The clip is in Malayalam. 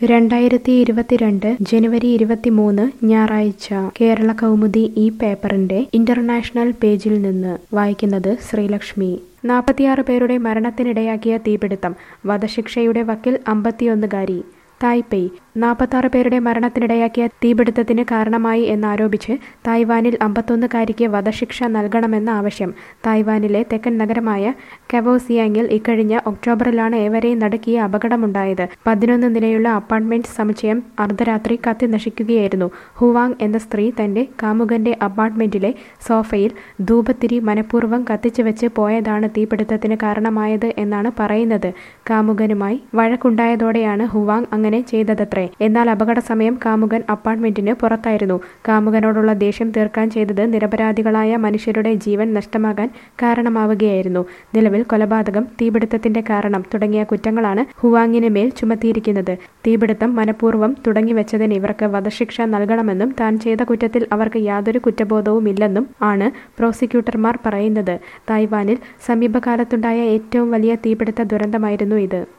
രണ്ടായിരത്തി ഇരുപത്തിരണ്ട് ജനുവരി ഇരുപത്തിമൂന്ന് ഞായറാഴ്ച കേരള കൗമുദി ഈ പേപ്പറിന്റെ ഇന്റർനാഷണൽ പേജിൽ നിന്ന് വായിക്കുന്നത് ശ്രീലക്ഷ്മി നാൽപ്പത്തിയാറ് പേരുടെ മരണത്തിനിടയാക്കിയ തീപിടുത്തം വധശിക്ഷയുടെ വക്കിൽ അമ്പത്തിയൊന്നുകാരി തായ്പെയ് നാൽപ്പത്താറ് പേരുടെ മരണത്തിനിടയാക്കിയ തീപിടുത്തത്തിന് കാരണമായി എന്നാരോപിച്ച് തായ്വാനിൽ അമ്പത്തൊന്നുകാരിക്ക് വധശിക്ഷ നൽകണമെന്ന ആവശ്യം തായ്വാനിലെ തെക്കൻ നഗരമായ കവോസിയാങ്ങിൽ ഇക്കഴിഞ്ഞ ഒക്ടോബറിലാണ് ഏവരെയും നടുക്കിയ അപകടമുണ്ടായത് പതിനൊന്ന് നിലയുള്ള അപ്പാർട്ട്മെന്റ് സമുച്ചയം അർദ്ധരാത്രി കത്തി നശിക്കുകയായിരുന്നു ഹുവാങ് എന്ന സ്ത്രീ തന്റെ കാമുകന്റെ അപ്പാർട്ട്മെന്റിലെ സോഫയിൽ ധൂപത്തിരി മനഃപൂർവ്വം കത്തിച്ചു വെച്ച് പോയതാണ് തീപിടുത്തത്തിന് കാരണമായത് എന്നാണ് പറയുന്നത് കാമുകനുമായി വഴക്കുണ്ടായതോടെയാണ് ഹുവാങ് അങ്ങനെ ചെയ്തതത്രേ എന്നാൽ അപകട സമയം കാമുകൻ അപ്പാർട്ട്മെന്റിന് പുറത്തായിരുന്നു കാമുകനോടുള്ള ദേഷ്യം തീർക്കാൻ ചെയ്തത് നിരപരാധികളായ മനുഷ്യരുടെ ജീവൻ നഷ്ടമാകാൻ കാരണമാവുകയായിരുന്നു നിലവിൽ കൊലപാതകം തീപിടുത്തത്തിന്റെ കാരണം തുടങ്ങിയ കുറ്റങ്ങളാണ് ഹുവാങ്ങിന് മേൽ ചുമത്തിയിരിക്കുന്നത് തീപിടുത്തം മനഃപൂർവ്വം തുടങ്ങിവെച്ചതിന് ഇവർക്ക് വധശിക്ഷ നൽകണമെന്നും താൻ ചെയ്ത കുറ്റത്തിൽ അവർക്ക് യാതൊരു കുറ്റബോധവുമില്ലെന്നും ആണ് പ്രോസിക്യൂട്ടർമാർ പറയുന്നത് തായ്വാനിൽ സമീപകാലത്തുണ്ടായ ഏറ്റവും വലിയ തീപിടുത്ത ദുരന്തമായിരുന്നു ഇത്